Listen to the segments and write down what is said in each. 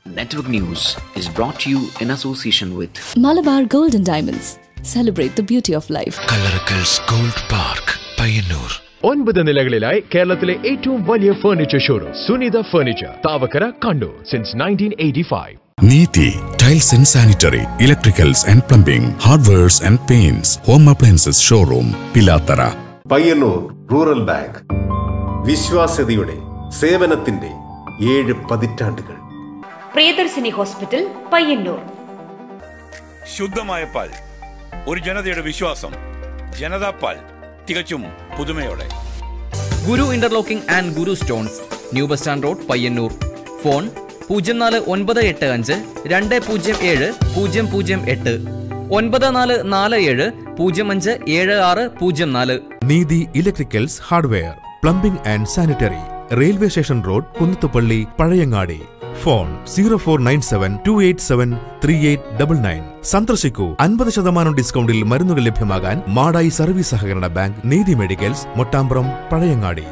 Network News is brought to you in association with Malabar Gold and Diamonds. Celebrate the beauty of life. Kallarakkals gold park Payyanur ഒൻപത് നിലകളിലായി കേരളത്തിലെ ഏറ്റവും വലിയ furniture showroom Sunitha furniture Thavakkara Kannur since nineteen eighty five Neethi tiles and sanitary electricals and plumbing hardwares and paints home appliances showroom Pilathara Payyanur rural bank വിശ്വാസ്യതയുടെ സേവനത്തിന്റെ ഏഴ് പതിറ്റാണ്ടുകൾ Priyadarshini hospital Payyanur ശുദ്ധമായ പാൽ ഒരു ജനതയുടെ വിശ്വാസം ജനതാ പാൽ തികച്ചും പുതുമയോടെ Guru interlocking and Guru stones new bus stand road Payyanur phone പൂജ്യം നാല് ഒൻപത് എട്ട് അഞ്ച് രണ്ട് പൂജ്യം ഏഴ് പൂജ്യം പൂജ്യം എട്ട് ഒൻപത് നാല് നാല് ഏഴ് പൂജ്യം അഞ്ച് ഏഴ് ആറ് പൂജ്യം നാല് Neethi electricals hardware plumbing and sanitary railway station road Kunnathupally Pazhayangadi phone zero four nine seven two eight seven three eight double nine സന്ദർശിക്കൂ അൻപത് ശതമാനം ഡിസ്കൗണ്ടിൽ മരുന്നുകൾ ലഭ്യമാകാൻ മാടായി സർവീസ് സഹകരണ ബാങ്ക് നീതി മെഡിക്കൽസ് മൊട്ടാമ്പ്രം പഴയങ്ങാടി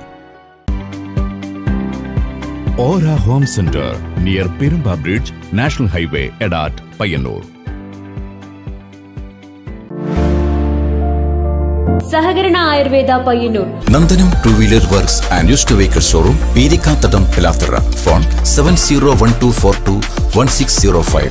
ഓര home centre near Perumba bridge national highway Edat Payyanur സഹകരണ Ayurveda Payyanur Nandanam two wheeler works and used vehicle showroom Peerikkathadam Pilathara phone seven zero one two four to one six zero five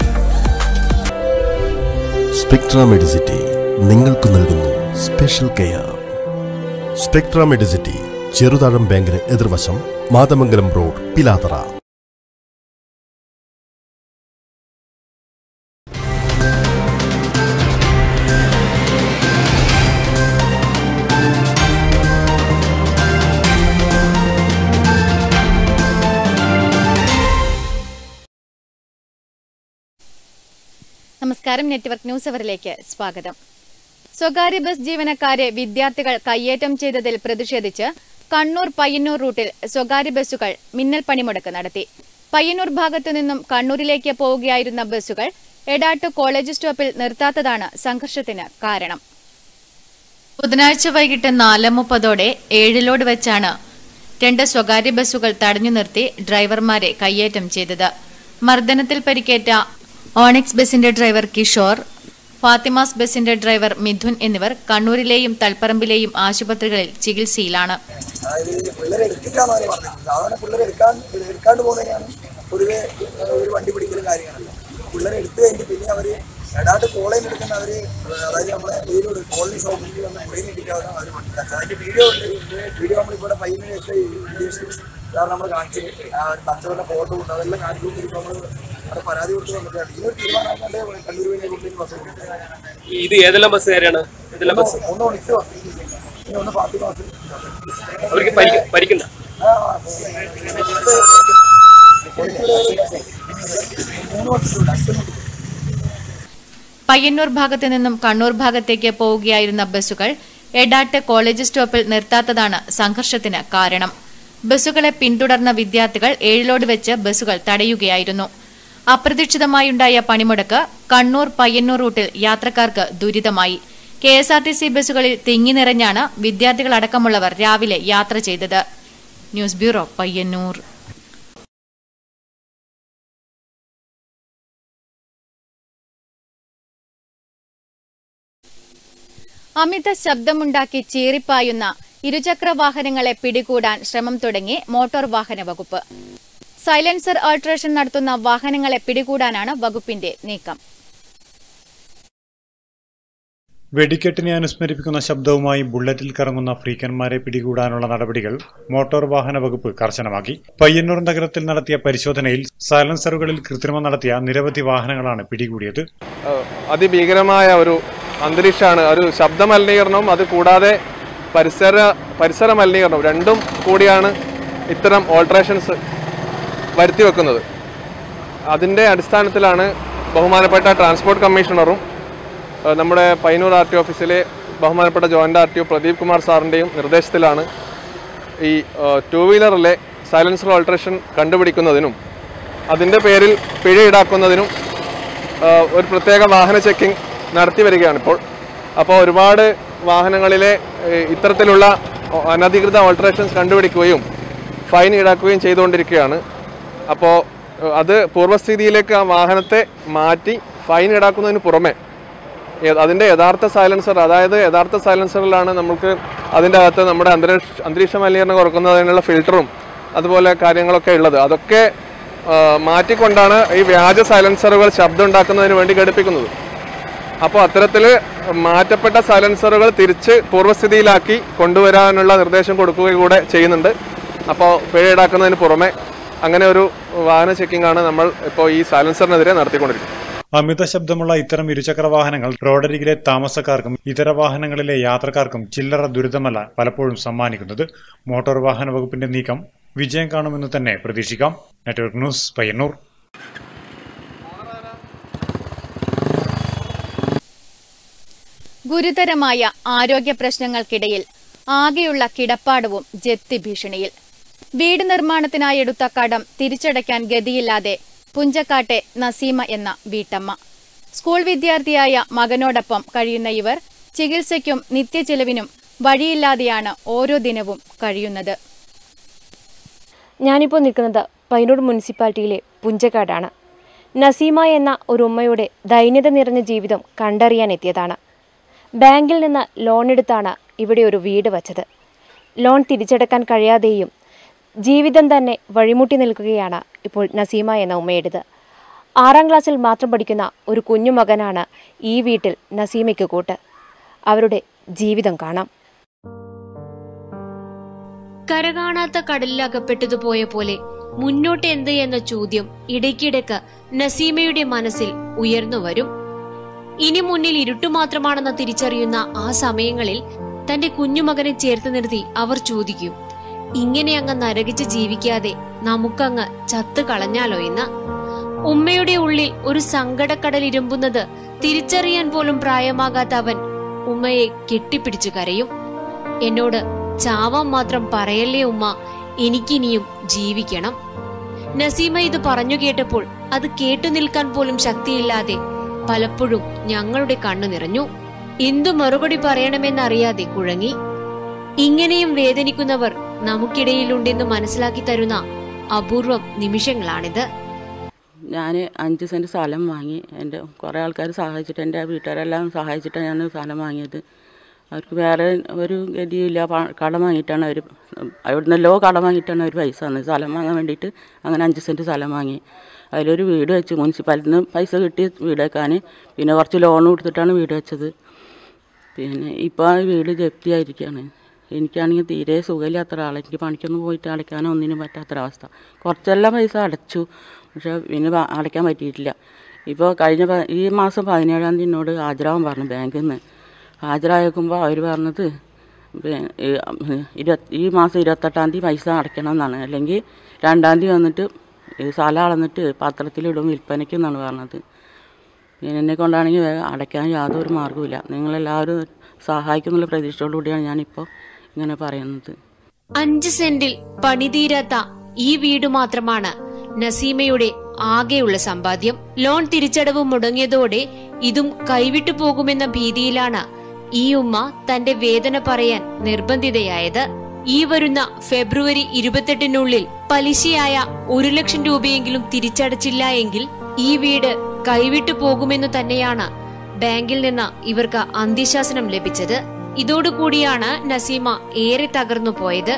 Spectra Medicity നിങ്ങൾക്ക് നൽകുന്നു special care Spectra Medicity Cheruthazham ബാങ്കിന് എതിർവശം Mathamangalam road പിലാതറ നമസ്കാരം network news അവറിലേക്ക് സ്വാഗതം സ്വകാര്യ bus ജീവനക്കാരെ വിദ്യാർത്ഥികൾ കയ്യേറ്റം ചെയ്തതിൽ പ്രതിഷേധിച്ച് കണ്ണൂർ പയ്യന്നൂർ റൂട്ടിൽ സ്വകാര്യ ബസ്സുകൾ മിന്നൽ പണിമുടക്ക് നടത്തി പയ്യന്നൂർ ഭാഗത്തു നിന്നും കണ്ണൂരിലേക്ക് പോവുകയായിരുന്ന ബസ്സുകൾ എടാട്ട് കോളേജ് സ്റ്റോപ്പിൽ നിർത്താത്തതാണ് സംഘർഷത്തിന് കാരണം ബുധനാഴ്ച വൈകിട്ട് നാല് മുപ്പതോടെ ഏഴിലോട് വെച്ചാണ് രണ്ട് സ്വകാര്യ ബസ്സുകൾ തടഞ്ഞു നിർത്തി ഡ്രൈവർമാരെ കയ്യേറ്റം ചെയ്തത് മർദ്ദനത്തിൽ പരിക്കേറ്റ ഓണിക്സ് ബസിന്റെ ഡ്രൈവർ കിഷോർ ഫാത്തിമാസ് ബസിന്റെ ഡ്രൈവർ മിഥുൻ എന്നിവർ കണ്ണൂരിലെയും തൽപ്പറമ്പിലെയും ആശുപത്രികളിൽ ചികിത്സയിലാണ് അതായത് പിള്ളേരെ എടുത്തിട്ടാണ് അവർ പറഞ്ഞത് സാധാരണ പിള്ളേരെ എടുക്കാൻ എടുക്കാണ്ട് പോകുന്നതിനാണ് പൊതുവെ ഒരു വണ്ടി പിടിക്കലും കാര്യങ്ങളല്ല പിള്ളേരെ എടുത്തു കഴിഞ്ഞിട്ട് പിന്നെ അവർ എടാട്ട് കോളേജിൽ എടുക്കുന്ന അവർ അതായത് നമ്മളെ ഏരിയോട് കോളനി സൗകര്യത്തിൽ വന്ന് മുറിയിൽ ഇട്ടിട്ടാണ് അവർ മനസ്സിലാക്കുക അതിന്റെ വീഡിയോ ഉണ്ട് വീഡിയോ നമ്മളിവിടെ പയ്യനെ വിദേശത്ത് കാരണം നമ്മൾ കാണിച്ചു തച്ചവരുടെ ഫോട്ടോ ഉണ്ട് അതെല്ലാം കാണിച്ചു കൊടുത്തിട്ട് നമ്മൾ അവിടെ പരാതി കൊടുത്ത് വന്നിട്ടാണ് ഇതിനൊരു തീരുമാനമാക്കാണ്ട് കണ്ണൂർ വഴി കൊണ്ടുപോയി ബസ് കൊടുക്കും ഇത് ഏതെല്ലാം ബസ്സുകാരാണ് ഏതെല്ലാം ബസ് ഒന്ന് ഒണിച്ച് ബസ് പിന്നെ ഒന്ന് ഫാത്തി ബസ് അവർക്ക് പരിക്ക് പരിക്കുന്ന പയ്യന്നൂർ ഭാഗത്തു നിന്നും കണ്ണൂർ ഭാഗത്തേക്ക് പോവുകയായിരുന്ന ബസ്സുകൾ എടാട്ട് കോളേജ് സ്റ്റോപ്പിൽ നിർത്താത്തതാണ് സംഘർഷത്തിന് കാരണം ബസ്സുകളെ പിന്തുടർന്ന വിദ്യാർത്ഥികൾ ഏഴിലോട് വെച്ച് ബസ്സുകൾ തടയുകയായിരുന്നു അപ്രതീക്ഷിതമായുണ്ടായ പണിമുടക്ക് കണ്ണൂർ പയ്യന്നൂർ റൂട്ടിൽ യാത്രക്കാർക്ക് ദുരിതമായി K S R T C ബസ്സുകളിൽ തിങ്ങി നിറഞ്ഞാണ് വിദ്യാർത്ഥികളടക്കമുള്ളവർ രാവിലെ യാത്ര ചെയ്തത് ന്യൂസ് ബ്യൂറോ പയ്യന്നൂർ അമിത ശബ്ദമുണ്ടാക്കി ചീറിപ്പായുന്ന ഇരുചക്ര വാഹനങ്ങളെ പിടികൂടാൻ ശ്രമം തുടങ്ങി മോട്ടോർ വാഹന വകുപ്പ് സൈലൻസർ ഓൾട്രേഷൻ നടത്തുന്ന വാഹനങ്ങളെ പിടികൂടാനാണ് വകുപ്പിന്റെ നീക്കം വെടിക്കെട്ടിനെ അനുസ്മരിപ്പിക്കുന്ന ശബ്ദവുമായി ബുള്ളറ്റിൽ കറങ്ങുന്ന ഫ്രീക്കന്മാരെ പിടികൂടാനുള്ള നടപടികൾ മോട്ടോർ വാഹന വകുപ്പ് കർശനമാക്കി പയ്യന്നൂർ നഗരത്തിൽ നടത്തിയ പരിശോധനയിൽ സൈലൻസറുകളിൽ കൃത്രിമം നടത്തിയ നിരവധി വാഹനങ്ങളാണ് പിടികൂടിയത് അതിഭീകരമായ ഒരു അന്തരീക്ഷമാണ് ഒരു ശബ്ദ മലിനീകരണവും അത് കൂടാതെ പരിസര പരിസര മലിനീകരണവും രണ്ടും കൂടിയാണ് ഇത്തരം ഓൾട്രേഷൻസ് വരുത്തി വെക്കുന്നത് അതിൻ്റെ അടിസ്ഥാനത്തിലാണ് ബഹുമാനപ്പെട്ട ട്രാൻസ്പോർട്ട് കമ്മീഷണറും ഏഹ് നമ്മുടെ പയ്യന്നൂർ ആർ ടി ഓഫീസിലെ ബഹുമാനപ്പെട്ട joint R T O Pradeep Kumar സാറിൻ്റെയും നിർദ്ദേശത്തിലാണ് ഈ ടു വീലറിലെ സൈലൻസർ ഓൾട്രേഷൻ കണ്ടുപിടിക്കുന്നതിനും അതിൻ്റെ പേരിൽ പിഴ ഈടാക്കുന്നതിനും ഏഹ് ഒരു പ്രത്യേക വാഹന ചെക്കിംഗ് നടത്തി വരികയാണ് ഇപ്പോൾ അപ്പോൾ ഒരുപാട് വാഹനങ്ങളിലെ ഏഹ് ഇത്തരത്തിലുള്ള അനധികൃത ഓൾട്രേഷൻസ് കണ്ടുപിടിക്കുകയും ഫൈൻ ഈടാക്കുകയും ചെയ്തുകൊണ്ടിരിക്കുകയാണ് അപ്പോൾ അത് പൂർവ്വസ്ഥിതിയിലേക്ക് ആ വാഹനത്തെ മാറ്റി ഫൈൻ ഈടാക്കുന്നതിന് പുറമെ ഏ- അതിൻ്റെ യഥാർത്ഥ സൈലൻസർ അതായത് യഥാർത്ഥ സൈലൻസറിലാണ് നമുക്ക് അതിൻ്റെ അകത്ത് നമ്മുടെ അന്തരീക്ഷ അന്തരീക്ഷ മലിനീകരണം കുറക്കുന്നതിനുള്ള ഫിൽറ്ററും അതുപോലെ കാര്യങ്ങളൊക്കെ ഉള്ളത് അതൊക്കെ ആ, മാറ്റിക്കൊണ്ടാണ് ഈ വ്യാജ സൈലൻസറുകൾ ശബ്ദം ഉണ്ടാക്കുന്നതിന് വേണ്ടി ഘടിപ്പിക്കുന്നത് അപ്പോൾ അത്തരത്തിൽ മാറ്റപ്പെട്ട സൈലൻസറുകൾ തിരിച്ച് പൂർവ്വസ്ഥിതിയിലാക്കി കൊണ്ടുവരാനുള്ള നിർദ്ദേശം കൊടുക്കുകയും കൂടെ ചെയ്യുന്നുണ്ട് അപ്പോൾ പിഴ ഈടാക്കുന്നതിന് പുറമെ അങ്ങനെ ഒരു വാഹന ചെക്കിംഗ് ആണ് നമ്മൾ ഇപ്പോൾ ഈ സൈലൻസറിനെതിരെ നടത്തിക്കൊണ്ടിരിക്കുന്നത് അമിത ശബ്ദമുള്ള ഇത്തരം ഇരുചക്ര വാഹനങ്ങൾ റോഡരികിലെ താമസക്കാർക്കും ഇതര വാഹനങ്ങളിലെ യാത്രക്കാർക്കും ചില്ലറ ദുരിതമല്ല പലപ്പോഴും സമ്മാനിക്കുന്നത് മോട്ടോർ വാഹന വകുപ്പിന്റെ നീക്കം വിജയം കാണുമെന്ന് തന്നെ പ്രതീക്ഷിക്കാം നെറ്റ്വർക്ക് ന്യൂസ് പയ്യന്നൂർ ഗുരുതരമായ ആരോഗ്യ പ്രശ്നങ്ങൾക്കിടയിൽ ആകെയുള്ള കിടപ്പാടവും ജപ്തി ഭീഷണിയിൽ വീട് നിർമ്മാണത്തിനായി എടുത്ത കടം തിരിച്ചടയ്ക്കാൻ ഗതിയില്ലാതെ പുഞ്ചക്കാട്ടെ നസീമ എന്ന വീട്ടമ്മ സ്കൂൾ വിദ്യാർത്ഥിയായ മകനോടൊപ്പം കഴിയുന്ന ഇവർ ചികിത്സയ്ക്കും നിത്യചെലവിനും വഴിയില്ലാതെയാണ് ഓരോ ദിനവും കഴിയുന്നത് ഞാനിപ്പോൾ നിൽക്കുന്നത് പയ്യന്നൂർ മുനിസിപ്പാലിറ്റിയിലെ പുഞ്ചക്കാടാണ് നസീമ എന്ന ഒരു ഉമ്മയുടെ ദൈന്യത നിറഞ്ഞ ജീവിതം കണ്ടറിയാൻ എത്തിയതാണ് ബാങ്കിൽ നിന്ന് ലോൺ എടുത്താണ് ഇവിടെ ഒരു വീട് വച്ചത് ലോൺ തിരിച്ചടക്കാൻ കഴിയാതെയും ജീവിതം തന്നെ വഴിമുട്ടി നിൽക്കുകയാണ് ഇപ്പോൾ നസീമ എന്ന ഉമ്മയുടേത് ആറാം ക്ലാസ്സിൽ മാത്രം പഠിക്കുന്ന ഒരു കുഞ്ഞു മകനാണ് ഈ വീട്ടിൽ നസീമയ്ക്ക് കൂട്ട് അവരുടെ ജീവിതം കാണാം കരകാണാത്ത കടലിൽ അകപ്പെട്ടതുപോയ പോലെ മുന്നോട്ട് എന്ത് എന്ന ചോദ്യം ഇടയ്ക്കിടയ്ക്ക് നസീമയുടെ മനസ്സിൽ ഉയർന്നു വരും ഇനി മുന്നിൽ ഇരുട്ടു മാത്രമാണെന്ന് തിരിച്ചറിയുന്ന ആ സമയങ്ങളിൽ തന്റെ കുഞ്ഞുമകനെ ചേർത്ത് നിർത്തി അവർ ചോദിക്കും ഇങ്ങനെ അങ്ങ് നരകിച്ച് ജീവിക്കാതെ നമുക്കങ്ങ് ചത്തു കളഞ്ഞാലോ എന്ന് ഉമ്മയുടെ ഉള്ളിൽ ഒരു സങ്കടക്കടൽ ഇരുമ്പുന്നത് തിരിച്ചറിയാൻ പോലും പ്രായമാകാത്ത അവൻ ഉമ്മയെ കെട്ടിപ്പിടിച്ചു കരയും എന്നോട് ചാവാൻ മാത്രം പറയല്ലേ ഉമ്മ എനിക്കിനിയും ജീവിക്കണം നസീമ ഇത് പറഞ്ഞു കേട്ടപ്പോൾ അത് കേട്ടു നിൽക്കാൻ പോലും ശക്തിയില്ലാതെ പലപ്പോഴും ഞങ്ങളുടെ കണ്ണു നിറഞ്ഞു എന്തു മറുപടി പറയണമെന്നറിയാതെ കുഴങ്ങി ഇങ്ങനെയും വേദനിക്കുന്നവർ നമുക്കിടയിലുണ്ടെന്ന് മനസ്സിലാക്കി തരുന്ന അപൂർവം നിമിഷങ്ങളാണിത് ഞാൻ അഞ്ച് സെൻറ്റ് സ്ഥലം വാങ്ങി എൻ്റെ കുറേ ആൾക്കാർ സഹായിച്ചിട്ട് എൻ്റെ വീട്ടുകാരെല്ലാം സഹായിച്ചിട്ടാണ് ഞാൻ സ്ഥലം വാങ്ങിയത് അവർക്ക് വേറെ ഒരു ഗതിയില്ല പ- കടം വാങ്ങിയിട്ടാണ് അവർ അവിടെ നിന്നല്ലോ കടം വാങ്ങിയിട്ടാണ് അവർ പൈസ തന്നത് സ്ഥലം വാങ്ങാൻ വേണ്ടിയിട്ട് അങ്ങനെ അഞ്ച് സെൻറ്റ് സ്ഥലം വാങ്ങി അതിലൊരു വീട് വെച്ച് മുനിസിപ്പാലിറ്റിയിൽ നിന്ന് പൈസ കിട്ടി വീട് വെക്കാൻ പിന്നെ കുറച്ച് ലോൺ കൊടുത്തിട്ടാണ് വീട് വെച്ചത് പിന്നെ ഇപ്പോൾ ആ വീട് ജപ്തിയായിരിക്കുകയാണ് എനിക്കാണെങ്കിൽ തീരെ സുഖമില്ലാത്ത ഒരാളെ എനിക്ക് പണിക്കൊന്നും പോയിട്ട് അടയ്ക്കാനോ ഒന്നിനും പറ്റാത്തൊരവസ്ഥ കുറച്ചെല്ലാം പൈസ അടച്ചു പക്ഷേ പിന്നെ പ- അടയ്ക്കാൻ പറ്റിയിട്ടില്ല ഇപ്പോൾ കഴിഞ്ഞ പ- ഈ മാസം പതിനേഴാം തീയതി എന്നോട് ഹാജരാവാൻ പറഞ്ഞു ബാങ്കിൽ നിന്ന് ഹാജരായേക്കുമ്പോൾ അവർ പറഞ്ഞത് പി- ഈ, ഉം, ഇരുപത് ഈ മാസം ഇരുപത്തെട്ടാം തീയതി പൈസ അടയ്ക്കണം എന്നാണ് അല്ലെങ്കിൽ രണ്ടാം തീയതി വന്നിട്ട് ഈ സ്ഥലം അളന്നിട്ട് പത്രത്തിലിടും വിൽപ്പനയ്ക്ക് എന്നാണ് പറഞ്ഞത് പിന്നെ എന്നെ കൊണ്ടാണെങ്കിൽ വേഗം അടയ്ക്കാൻ യാതൊരു മാർഗ്ഗവുമില്ല നിങ്ങളെല്ലാവരും സഹായിക്കുന്നുള്ള പ്രതീക്ഷയോടു കൂടിയാണ് ഞാനിപ്പോൾ ഇങ്ങനെ പറയുന്നത് അഞ്ച് സെന്റിൽ പണിതീരാത്ത ഈ വീട് മാത്രമാണ് നസീമയുടെ ആകെയുള്ള സമ്പാദ്യം ലോൺ തിരിച്ചടവ് മുടങ്ങിയതോടെ ഇതും കൈവിട്ടു പോകുമെന്ന ഭീതിയിലാണ് ഈ ഉമ്മ തന്റെ വേദന പറയാൻ നിർബന്ധിതയായത് ഈ വരുന്ന ഫെബ്രുവരി ഇരുപത്തെട്ടിനുള്ളിൽ പലിശയായ ഒരു ലക്ഷം രൂപയെങ്കിലും തിരിച്ചടച്ചില്ല എങ്കിൽ ഈ വീട് കൈവിട്ടു പോകുമെന്നു തന്നെയാണ് ബാങ്കിൽ നിന്ന് ഇവർക്ക് അന്ത്യശാസനം ലഭിച്ചത് ഇതോടുകൂടിയാണ് നസീമ ഏറെ തകർന്നു പോയത്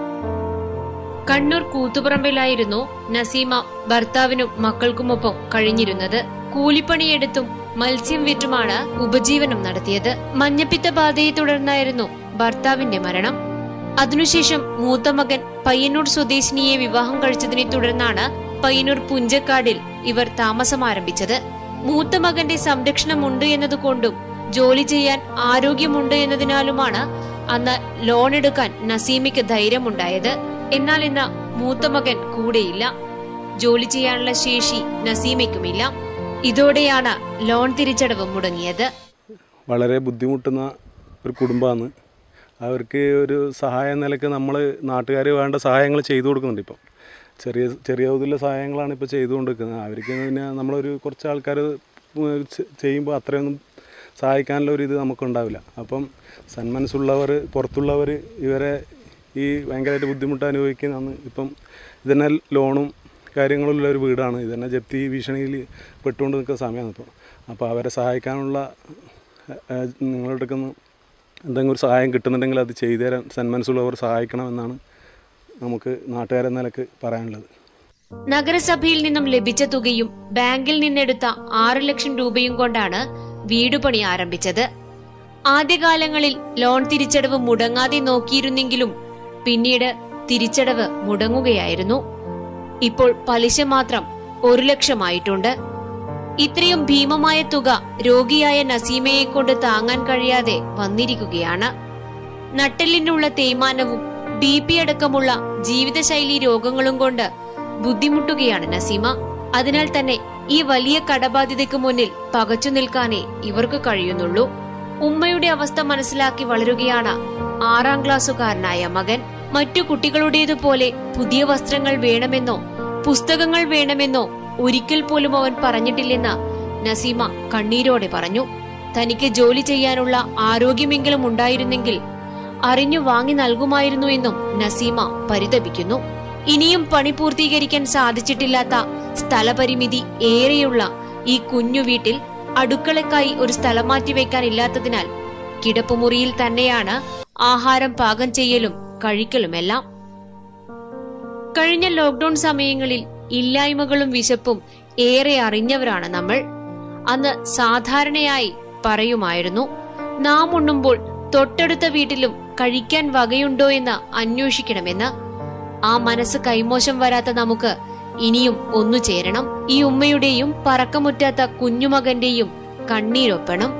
കണ്ണൂർ കൂത്തുപറമ്പിലായിരുന്നു നസീമ ഭർത്താവിനും മക്കൾക്കുമൊപ്പം കഴിഞ്ഞിരുന്നത് കൂലിപ്പണിയെടുത്തും മത്സ്യം വിറ്റുമാണ് ഉപജീവനം നടത്തിയത് മഞ്ഞപ്പിത്ത ബാധയെ തുടർന്നായിരുന്നു ഭർത്താവിന്റെ മരണം അതിനുശേഷം മൂത്ത മകൻ പയ്യന്നൂർ സ്വദേശിനിയെ വിവാഹം കഴിച്ചതിനെ തുടർന്നാണ് പയ്യന്നൂർ പുഞ്ചക്കാടിൽ ഇവർ താമസം ആരംഭിച്ചത് മൂത്ത മകന്റെ സംരക്ഷണമുണ്ട് എന്നതുകൊണ്ടും ജോലി ചെയ്യാൻ ആരോഗ്യമുണ്ട് എന്നതിനാലുമാണ് അന്ന് ലോൺ എടുക്കാൻ നസീമയ്ക്ക് ധൈര്യമുണ്ടായത് എന്നാൽ ഇന്ന് മൂത്ത മകൻ കൂടെയില്ല ജോലി ചെയ്യാനുള്ള ശേഷി നസീമയ്ക്കുമില്ല ഇതോടെയാണ് ലോൺ തിരിച്ചടവ് മുടങ്ങിയത് വളരെ ബുദ്ധിമുട്ടുന്ന ഒരു കുടുംബമാണ് അവർക്ക് ഒരു സഹായ നിലക്ക് നമ്മൾ നാട്ടുകാർ വേണ്ട സഹായങ്ങൾ ചെയ്തു കൊടുക്കുന്നുണ്ട് ഇപ്പം ചെറിയ ചെറിയ തോതിലുള്ള സഹായങ്ങളാണ് ഇപ്പോൾ ചെയ്തുകൊണ്ടിരിക്കുന്നത് അവർക്ക് പിന്നെ നമ്മളൊരു കുറച്ച് ആൾക്കാർ ചെയ്യുമ്പോൾ അത്രയൊന്നും സഹായിക്കാനുള്ള ഒരു ഇത് നമുക്കുണ്ടാവില്ല അപ്പം സന്മനസ്സുള്ളവർ പുറത്തുള്ളവർ ഇവരെ ഈ ഭയങ്കരമായിട്ട് ബുദ്ധിമുട്ട് അനുഭവിക്കുന്നതാണ് ഇപ്പം ഇതിനെ ലോണും കാര്യങ്ങളുള്ള ഒരു വീടാണ് ഇത് തന്നെ ജപ്തി ഭീഷണിയിൽ പെട്ടുകൊണ്ട് നിൽക്കുന്ന സമയമാണ് ഇപ്പോൾ അപ്പോൾ അവരെ സഹായിക്കാനുള്ള ഏഹ്, നിങ്ങളുടെ അടുക്കൽ നിന്ന് എന്തെങ്കിലും ഒരു സഹായം കിട്ടുന്നുണ്ടെങ്കിൽ അത് ചെയ്തു തരാൻ സന്മനസ്സുള്ളവർ സഹായിക്കണമെന്നാണ് നമുക്ക് നാട്ടുകാരെന്ന നിലക്ക് പറയാനുള്ളത് നഗരസഭയിൽ നിന്നും ലഭിച്ച തുകയും ബാങ്കിൽ നിന്നെടുത്ത ആറു ലക്ഷം രൂപയും കൊണ്ടാണ് വീടുപണി ആരംഭിച്ചത് ആദ്യകാലങ്ങളിൽ ലോൺ തിരിച്ചടവ് മുടങ്ങാതെ നോക്കിയിരുന്നെങ്കിലും പിന്നീട് തിരിച്ചടവ് മുടങ്ങുകയായിരുന്നു ഇപ്പോൾ പലിശ മാത്രം ഒരു ലക്ഷമായിട്ടുണ്ട് ഇത്രയും ഭീമമായ തുക രോഗിയായ നസീമയെ കൊണ്ട് താങ്ങാൻ കഴിയാതെ വന്നിരിക്കുകയാണ് നട്ടെല്ലിനുള്ള തേയ്മാനവും ബി പി അടക്കമുള്ള ജീവിതശൈലി രോഗങ്ങളും കൊണ്ട് ബുദ്ധിമുട്ടുകയാണ് നസീമ അതിനാൽ തന്നെ ഈ വലിയ കടബാധ്യതയ്ക്ക് മുന്നിൽ പകച്ചു നിൽക്കാനേ ഇവർക്ക് കഴിയുന്നുള്ളൂ ഉമ്മയുടെ അവസ്ഥ മനസ്സിലാക്കി വളരുകയാണ് ആറാം ക്ലാസ്സുകാരനായ മകൻ മറ്റു കുട്ടികളുടേതുപോലെ പുതിയ വസ്ത്രങ്ങൾ വേണമെന്നോ പുസ്തകങ്ങൾ വേണമെന്നോ ഒരിക്കൽ പോലും അവൻ പറഞ്ഞിട്ടില്ലെന്ന് നസീമ കണ്ണീരോടെ പറഞ്ഞു തനിക്ക് ജോലി ചെയ്യാനുള്ള ആരോഗ്യമെങ്കിലും ഉണ്ടായിരുന്നെങ്കിൽ അറിഞ്ഞു വാങ്ങി നൽകുമായിരുന്നു എന്നും നസീമ പരിതപിക്കുന്നു ഇനിയും പണി പൂർത്തീകരിക്കാൻ സാധിച്ചിട്ടില്ലാത്ത സ്ഥലപരിമിതി ഏറെയുള്ള ഈ കുഞ്ഞു വീട്ടിൽ അടുക്കളക്കായി ഒരു സ്ഥലം മാറ്റിവെക്കാൻ ഇല്ലാത്തതിനാൽ കിടപ്പുമുറിയിൽ തന്നെയാണ് ആഹാരം പാകം ചെയ്യലും കഴിക്കലുമെല്ലാം കഴിഞ്ഞ ലോക്ഡൌൺ സമയങ്ങളിൽ ഇല്ലായ്മകളും വിശപ്പും ഏറെ അറിഞ്ഞവരാണ് നമ്മൾ അന്ന് സാധാരണയായി പറയുമായിരുന്നു നാം ഉണ്ണുമ്പോൾ തൊട്ടടുത്ത വീട്ടിലും കഴിക്കാൻ വകയുണ്ടോ എന്ന് അന്വേഷിക്കണമെന്ന് ആ മനസ്സ് കൈമോശം വരാത്ത നമുക്ക് ഇനിയും ഒന്നു ചേരണം ഈ ഉമ്മയുടെയും പറക്കമുറ്റാത്ത കുഞ്ഞുമകന്റെയും കണ്ണീരൊപ്പണം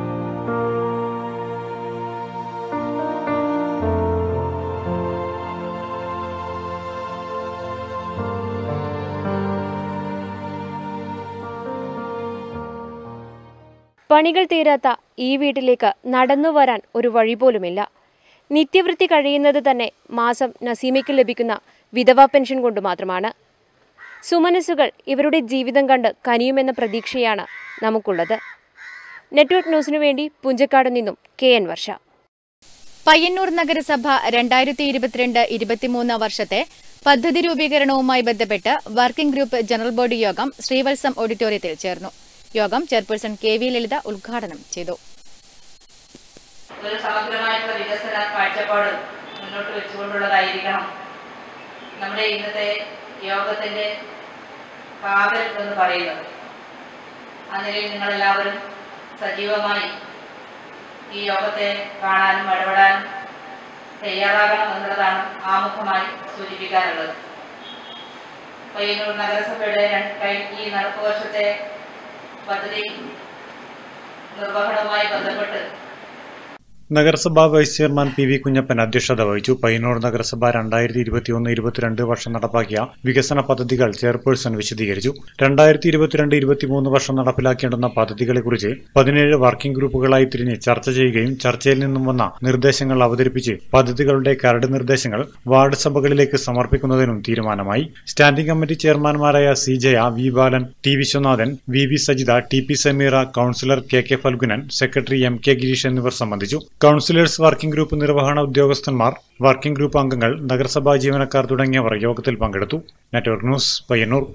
പണികൾ തീരാത്ത ഈ വീട്ടിലേക്ക് നടന്നു വരാൻ ഒരു വഴി പോലുമില്ല നിത്യവൃത്തി കഴിയുന്നത് തന്നെ മാസം നസീമയ്ക്ക് ലഭിക്കുന്ന വിധവാ പെൻഷൻ കൊണ്ട് മാത്രമാണ് സുമനസ്സുകൾ ഇവരുടെ ജീവിതം കണ്ട് കനിയുമെന്ന പ്രതീക്ഷയാണ് നമുക്കുള്ളത് നെറ്റ്വർക്ക് ന്യൂസിനു വേണ്ടി പുഞ്ചക്കാട് നിന്നും കെ എൻ വർഷ പയ്യന്നൂർ നഗരസഭ രണ്ടായിരത്തി ഇരുപത്തിരണ്ട് ഇരുപത്തിമൂന്ന് വർഷത്തെ പദ്ധതി രൂപീകരണവുമായി ബന്ധപ്പെട്ട് വർക്കിംഗ് ഗ്രൂപ്പ് ജനറൽ ബോഡി യോഗം ശ്രീവത്സം ഓഡിറ്റോറിയത്തിൽ ചേർന്നു യോഗം ചെയർപേഴ്സൺ കെ വി ലളിത ഉദ്ഘാടനം ചെയ്തു ഒരു സമഗ്രമായിട്ടുള്ള വികസന കാഴ്ചപ്പാട് മുന്നോട്ട് വെച്ചുകൊണ്ടുള്ളതായിരിക്കണം നമ്മുടെ ഇന്നത്തെ യോഗത്തിന്റെ കാവൽ എന്ന് പറയുന്നത് ആ നിലയിൽ നിങ്ങളെല്ലാവരും സജീവമായി ഈ യോഗത്തെ കാണാനും ഇടപെടാനും തയ്യാറാകണം എന്നുള്ളതാണ് ആമുഖമായി സൂചിപ്പിക്കാനുള്ളത് പയ്യന്നൂർ നഗരസഭയുടെ രണ്ട് കഴി- ഈ നടപ്പ് വർഷത്തെ പദ്ധതി നിർവഹണവുമായി ബന്ധപ്പെട്ട് നഗരസഭാ vice chairman P V Kunhappan അധ്യക്ഷത വഹിച്ചു പയ്യന്നൂർ നഗരസഭ രണ്ടായിരത്തി ഇരുപത്തിയൊന്ന് ഇരുപത്തിരണ്ട് വർഷം നടപ്പാക്കിയ വികസന പദ്ധതികൾ ചെയർപേഴ്സൺ വിശദീകരിച്ചു രണ്ടായിരത്തി ഇരുപത്തിരണ്ട് ഇരുപത്തിമൂന്ന് വർഷം നടപ്പിലാക്കേണ്ടുന്ന പദ്ധതികളെക്കുറിച്ച് പതിനേഴ് വർക്കിംഗ് ഗ്രൂപ്പുകളായി തിരിഞ്ഞ് ചർച്ച ചെയ്യുകയും ചർച്ചയിൽ നിന്നും വന്ന നിർദ്ദേശങ്ങൾ അവതരിപ്പിച്ച് പദ്ധതികളുടെ കരട് നിർദ്ദേശങ്ങൾ വാർഡ് സഭകളിലേക്ക് സമർപ്പിക്കുന്നതിനും തീരുമാനമായി സ്റ്റാൻഡിംഗ് കമ്മിറ്റി ചെയർമാൻമാരായ C Jaya V Balan T Viswanathan V V Sajitha T P Sameera councillor K K Phalgunan secretary M K Gireesh എന്നിവർ സംബന്ധിച്ചു കൌൺസിലേഴ്സ് വർക്കിംഗ് ഗ്രൂപ്പ് നിർവഹണ ഉദ്യോഗസ്ഥന്മാർ വർക്കിംഗ് ഗ്രൂപ്പ് അംഗങ്ങൾ നഗരസഭാ ജീവനക്കാർ തുടങ്ങിയവർ യോഗത്തിൽ പങ്കെടുത്തു നെറ്റ്വർക്ക് ന്യൂസ് പയ്യന്നൂർ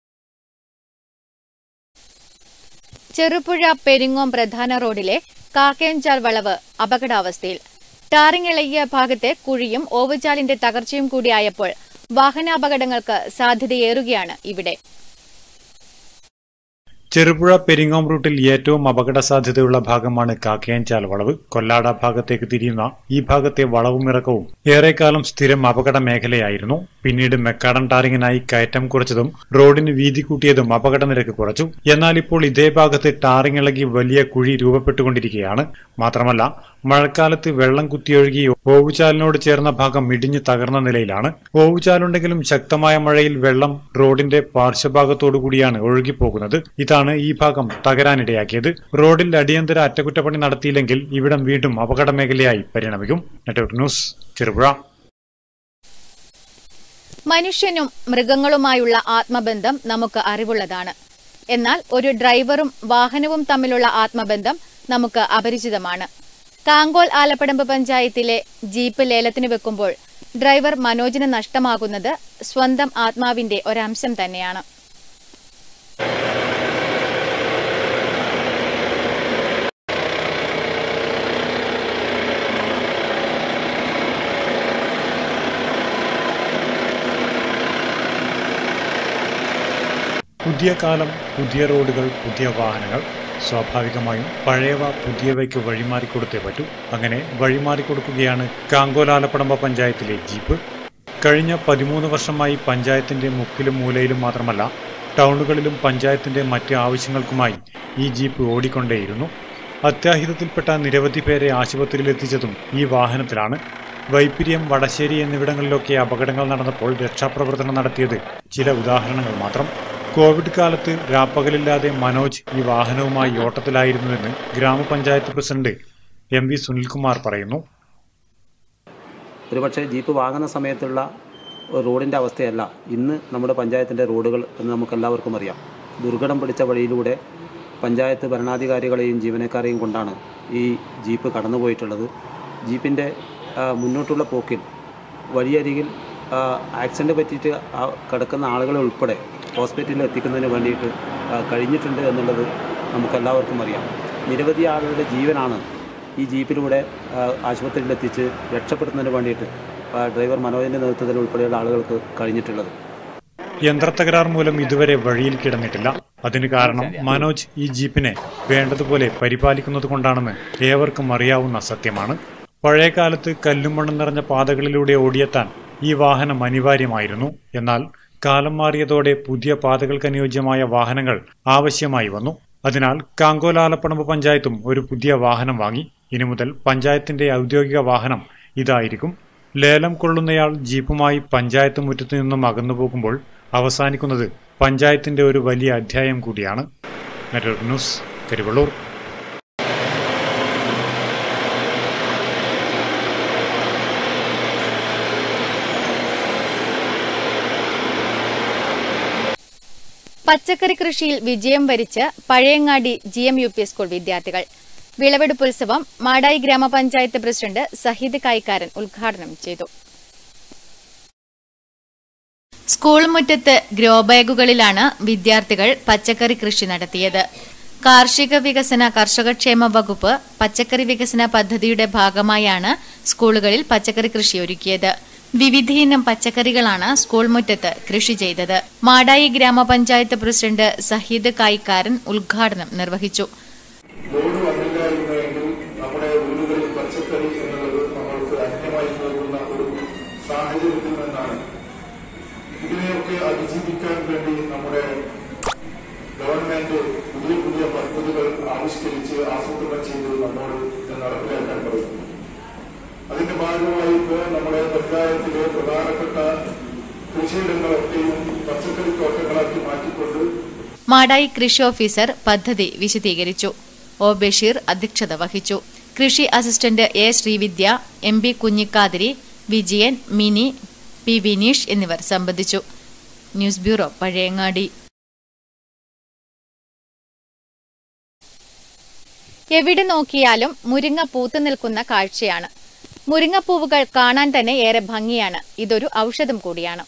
ചെറുപുഴ പെരിങ്ങോം പ്രധാന റോഡിലെ കാക്കേഞ്ചാൽ വളവ് അപകടാവസ്ഥയിൽ ടാറിംഗ് ഇളകിയ ഭാഗത്തെ കുഴിയും ഓവുചാലിന്റെ തകർച്ചയും കൂടിയായപ്പോൾ വാഹനാപകടങ്ങൾക്ക് സാധ്യതയേറുകയാണ് ഇവിടെ ചെറുപുഴ പെരിങ്ങോം റൂട്ടിൽ ഏറ്റവും അപകട സാധ്യതയുള്ള ഭാഗമാണ് കാക്കയൻചാൽ വളവ് കൊല്ലാട ഭാഗത്തേക്ക് തിരിയുന്ന ഈ ഭാഗത്തെ വളവും ഇറക്കവും ഏറെക്കാലം സ്ഥിരം അപകട മേഖലയായിരുന്നു പിന്നീട് മെക്കാഡൻ ടാറിങ്ങിനായി കയറ്റം കുറച്ചതും റോഡിന് വീതി കൂട്ടിയതും അപകട നിരക്ക് കുറച്ചു എന്നാൽ ഇപ്പോൾ ഇതേ ഭാഗത്ത് ടാറിംഗ് ഇളകി വലിയ കുഴി രൂപപ്പെട്ടുകൊണ്ടിരിക്കുകയാണ് മാത്രമല്ല മഴക്കാലത്ത് വെള്ളം കുത്തിയൊഴുകി ഓവുചാലിനോട് ചേർന്ന ഭാഗം ഇടിഞ്ഞു തകർന്ന നിലയിലാണ് ഓവുചാലുണ്ടെങ്കിലും ശക്തമായ മഴയിൽ വെള്ളം റോഡിന്റെ പാർശ്വഭാഗത്തോടുകൂടിയാണ് ഒഴുകിപ്പോകുന്നത് ഇതാണ് ഈ ഭാഗം തകരാനിടയാക്കിയത് റോഡിൽ അടിയന്തര അറ്റകുറ്റപ്പണി നടത്തിയില്ലെങ്കിൽ ഇവിടം വീണ്ടും അപകട മേഖലയായി പരിണമിക്കും നെറ്റ്വർക്ക് ന്യൂസ് ചെറുപുഴ മനുഷ്യനും മൃഗങ്ങളുമായുള്ള ആത്മബന്ധം നമുക്ക് അറിവുള്ളതാണ് എന്നാൽ ഒരു ഡ്രൈവറും വാഹനവും തമ്മിലുള്ള ആത്മബന്ധം നമുക്ക് അപരിചിതമാണ് കാങ്കോൽ ആലപ്പടമ്പ് പഞ്ചായത്തിലെ ജീപ്പ് ലേലത്തിന് വെക്കുമ്പോൾ ഡ്രൈവർ മനോജിന് നഷ്ടമാകുന്നത് സ്വന്തം ആത്മാവിന്റെ ഒരംശം തന്നെയാണ് പുതിയ കാലം പുതിയ റോഡുകൾ പുതിയ വാഹനങ്ങൾ സ്വാഭാവികമായും പഴയവ പുതിയവയ്ക്ക് വഴിമാറിക്കൊടുത്തേ പറ്റൂ അങ്ങനെ വഴിമാറിക്കൊടുക്കുകയാണ് കാങ്കോലാലപ്പടമ്പ പഞ്ചായത്തിലെ ജീപ്പ് കഴിഞ്ഞ പതിമൂന്ന് വർഷമായി പഞ്ചായത്തിന്റെ മുക്കിലും മൂലയിലും മാത്രമല്ല ടൗണുകളിലും പഞ്ചായത്തിന്റെ മറ്റ് ആവശ്യങ്ങൾക്കുമായി ഈ ജീപ്പ് ഓടിക്കൊണ്ടേയിരുന്നു അത്യാഹിതത്തിൽപ്പെട്ട നിരവധി പേരെ ആശുപത്രിയിൽ എത്തിച്ചതും ഈ വാഹനത്തിലാണ് വൈപ്പിരിയം വടശ്ശേരി എന്നിവിടങ്ങളിലൊക്കെ അപകടങ്ങൾ നടന്നപ്പോൾ രക്ഷാപ്രവർത്തനം നടത്തിയത് ചില ഉദാഹരണങ്ങൾ മാത്രം കോവിഡ് കാലത്ത് രാപ്പകലില്ലാതെ മനോജ് ഈ വാഹനവുമായി ഓട്ടത്തിലായിരുന്നുവെന്ന് ഗ്രാമപഞ്ചായത്ത് പ്രസിഡന്റ് എം വി സുനിൽകുമാർ പറയുന്നു ഒരുപക്ഷെ ജീപ്പ് വാങ്ങുന്ന സമയത്തുള്ള റോഡിൻ്റെ അവസ്ഥയല്ല ഇന്ന് നമ്മുടെ പഞ്ചായത്തിൻ്റെ റോഡുകൾ എന്ന് നമുക്കെല്ലാവർക്കും അറിയാം ദുർഘടം പിടിച്ച വഴിയിലൂടെ പഞ്ചായത്ത് ഭരണാധികാരികളെയും ജീവനക്കാരെയും കൊണ്ടാണ് ഈ ജീപ്പ് കടന്നുപോയിട്ടുള്ളത് ജീപ്പിൻ്റെ ആ, മുന്നോട്ടുള്ള പോക്കിൽ വഴിയരികിൽ ആ, ആക്സിഡൻറ്റ് പറ്റിയിട്ട് ആ കിടക്കുന്ന ആളുകളെ ഉൾപ്പെടെ ഹോസ്പിറ്റലിൽ എത്തിക്കുന്നതിന് വേണ്ടിയിട്ട് ആ, കഴിഞ്ഞിട്ടുണ്ട് എന്നുള്ളത് നമുക്കെല്ലാവർക്കും അറിയാം നിരവധി ആളുകളുടെ ജീവനാണ് ഈ ജീപ്പിലൂടെ ആ, ആശുപത്രിയിൽ എത്തിച്ച് രക്ഷപ്പെടുത്തുന്നതിന് വേണ്ടിയിട്ട് ആ, ഡ്രൈവർ മനോജിൻ്റെ നേതൃത്വത്തിൽ ഉൾപ്പെടെയുള്ള ആളുകൾക്ക് കഴിഞ്ഞിട്ടുള്ളത് യന്ത്രത്തകരാർ മൂലം ഇതുവരെ വഴിയിൽ കിടന്നിട്ടില്ല അതിന് കാരണം മനോജ് ഈ ജീപ്പിനെ വേണ്ടതുപോലെ പരിപാലിക്കുന്നത് കൊണ്ടാണെന്ന് ഏവർക്കും അറിയാവുന്ന സത്യമാണ് പഴയ കാലത്ത് കല്ലും മണ്ണും നിറഞ്ഞ പാതകളിലൂടെ ഓടിയെത്താൻ ഈ വാഹനം അനിവാര്യമായിരുന്നു എന്നാൽ കാലം മാറിയതോടെ പുതിയ പാതകൾക്ക് അനുയോജ്യമായ വാഹനങ്ങൾ ആവശ്യമായി വന്നു അതിനാൽ കാങ്കോലാലപ്പണമ്പ് പഞ്ചായത്തും ഒരു പുതിയ വാഹനം വാങ്ങി ഇനി മുതൽ പഞ്ചായത്തിന്റെ ഔദ്യോഗിക വാഹനം ഇതായിരിക്കും ലേലം കൊള്ളുന്നയാൾ ജീപ്പുമായി പഞ്ചായത്ത് മുറ്റത്തു നിന്നും അകന്നു പോകുമ്പോൾ അവസാനിക്കുന്നത് പഞ്ചായത്തിന്റെ ഒരു വലിയ അധ്യായം കൂടിയാണ് നെറ്റ്വർക്ക് ന്യൂസ് കരിവള്ളൂർ പച്ചക്കറി കൃഷിയിൽ വിജയം വരിച്ച് Pazhayangadi G M U P school വിദ്യാർത്ഥികൾ വിളവെടുപ്പ് ഉത്സവം മാടായി ഗ്രാമപഞ്ചായത്ത് പ്രസിഡന്റ് സഹീദ് കായിക്കാരൻ ഉദ്ഘാടനം ചെയ്തു സ്കൂൾ മുറ്റത്ത് ഗ്രോ ബാഗുകളിലാണ് വിദ്യാർത്ഥികൾ പച്ചക്കറി കൃഷി നടത്തിയത് കാർഷിക വികസന കർഷകക്ഷേമ വകുപ്പ് പച്ചക്കറി വികസന പദ്ധതിയുടെ ഭാഗമായാണ് സ്കൂളുകളിൽ പച്ചക്കറി കൃഷി ഒരുക്കിയത് വിവിധയിനം പച്ചക്കറികളാണ് സ്കൂൾ മുറ്റത്ത് കൃഷി ചെയ്തത് മാടായി ഗ്രാമപഞ്ചായത്ത് പ്രസിഡന്റ് സഹീദ് കായിക്കാരൻ ഉദ്ഘാടനം നിർവഹിച്ചു ലോഡ് വന്നില്ലായിരുന്നെങ്കിൽ നമ്മുടെ വീടുകളിൽ പച്ചക്കറി എന്നുള്ളത് നമ്മൾക്ക് അന്യമായി പോകുന്ന ഒരു സാഹചര്യത്തിൽ നിന്നാണ് ഇതിനെയൊക്കെ അതിജീവിക്കാൻ വേണ്ടി നമ്മുടെ ഗവൺമെന്റ് പുതിയ പുതിയ പദ്ധതികൾ ആവിഷ്കരിച്ച് ആസൂത്രണം ചെയ്ത് നമ്മോട് ഇത് നടപ്പിലാക്കാൻ പറയുന്നു അതിന്റെ ഭാഗമായി ഇപ്പോൾ നമ്മുടെ പഞ്ചായത്തിലെ പ്രധാനപ്പെട്ട കൃഷിയിടങ്ങളൊക്കെയും പച്ചക്കറി തോട്ടങ്ങളാക്കി മാറ്റിക്കൊണ്ട് മാടായി കൃഷി ഓഫീസർ പദ്ധതി വിശദീകരിച്ചു ഒ ബഷീർ അധ്യക്ഷത വഹിച്ചു കൃഷി assistant A Sreevidya M B Kunhikathiri Vijayan Mini P Vineesh എന്നിവർ സംബന്ധിച്ചു ന്യൂസ് ബ്യൂറോ പഴയങ്ങാടി എവിടെ നോക്കിയാലും മുരിങ്ങ പൂത്തു നിൽക്കുന്ന കാഴ്ചയാണ് മുരിങ്ങപ്പൂവുകൾ കാണാൻ തന്നെ ഏറെ ഭംഗിയാണ് ഇതൊരു ഔഷധം കൂടിയാണ്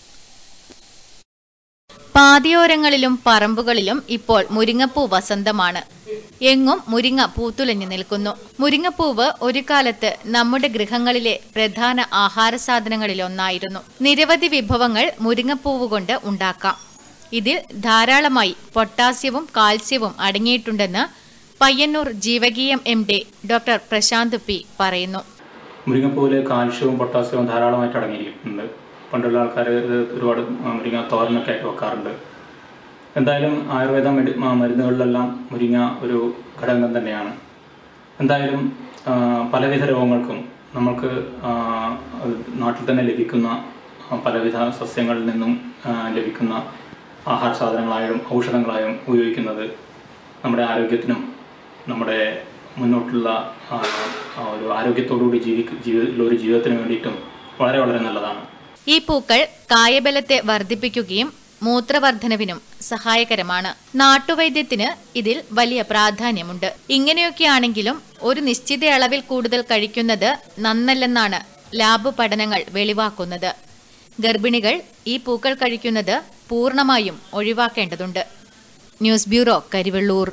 പാതിയോരങ്ങളിലും പറമ്പുകളിലും ഇപ്പോൾ മുരിങ്ങപ്പൂ വസന്തമാണ് എങ്ങും മുരിങ്ങ പൂത്തുലഞ്ഞു നിൽക്കുന്നു മുരിങ്ങപ്പൂവ് ഒരു കാലത്ത് നമ്മുടെ ഗൃഹങ്ങളിലെ പ്രധാന ആഹാര സാധനങ്ങളിലൊന്നായിരുന്നു നിരവധി വിഭവങ്ങൾ മുരിങ്ങപ്പൂവ് കൊണ്ട് ഉണ്ടാക്കാം ഇതിൽ ധാരാളമായി പൊട്ടാസ്യവും കാൽസ്യവും അടങ്ങിയിട്ടുണ്ടെന്ന് പയ്യന്നൂർ ജീവകീയം M D doctor Prashanth P പറയുന്നു മുരിങ്ങപ്പൂവിൽ കാൽഷ്യവും പൊട്ടാസ്യവും ധാരാളമായിട്ട് അടങ്ങിയിരിക്കുന്നുണ്ട് പണ്ടുള്ള ആൾക്കാർ ഇത് ഒരുപാട് മുരിങ്ങ തോരനൊക്കെ ആയിട്ട് വെക്കാറുണ്ട് എന്തായാലും ആയുർവേദ മെഡി മ- മരുന്നുകളിലെല്ലാം മുരിങ്ങ ഒരു ഘടകം തന്നെയാണ് എന്തായാലും ആ, പലവിധ രോഗങ്ങൾക്കും നമ്മൾക്ക് ആ, അത് നാട്ടിൽ തന്നെ ലഭിക്കുന്ന ആ, പലവിധ സസ്യങ്ങളിൽ നിന്നും ആ, ലഭിക്കുന്ന ആഹാര സാധനങ്ങളായും ഔഷധങ്ങളായും ഉപയോഗിക്കുന്നത് നമ്മുടെ ആരോഗ്യത്തിനും നമ്മുടെ മുന്നോട്ടുള്ള ആ, ആ ഒരു ആരോഗ്യത്തോടുകൂടി ജീവിക്ക ജീവി ഒരു ജീവിതത്തിന് വേണ്ടിയിട്ടും വളരെ വളരെ നല്ലതാണ് ഈ പൂക്കൾ കായബലത്തെ വർദ്ധിപ്പിക്കുകയും മൂത്രവർദ്ധനവിനും സഹായകരമാണ് നാട്ടുവൈദ്യത്തിന് ഇതിൽ വലിയ പ്രാധാന്യമുണ്ട് ഇങ്ങനെയൊക്കെയാണെങ്കിലും ഒരു നിശ്ചിത അളവിൽ കൂടുതൽ കഴിക്കുന്നത് നന്നല്ലെന്നാണ് ലാബ് പഠനങ്ങൾ വെളിവാക്കുന്നത് ഗർഭിണികൾ ഈ പൂക്കൾ കഴിക്കുന്നത് പൂർണ്ണമായും ഒഴിവാക്കേണ്ടതുണ്ട് ന്യൂസ് ബ്യൂറോ കരിവെള്ളൂർ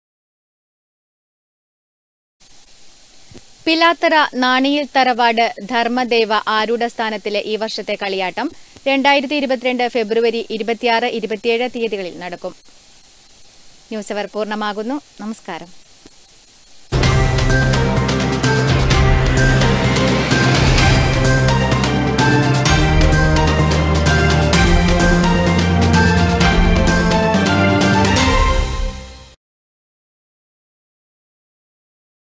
പിലാത്തറ നാണിയിൽ തറവാട് ധർമ്മദേവ ആരൂഢ സ്ഥാനത്തിലെ ഈ വർഷത്തെ കളിയാട്ടം രണ്ടായിരത്തി ഇരുപത്തിരണ്ട് ഫെബ്രുവരി ഇരുപത്തിയാറ് ഇരുപത്തിയേഴ് തീയതികളിൽ നടക്കും ന്യൂസ് അവർ പൂർണ്ണമാകുന്നു നമസ്കാരം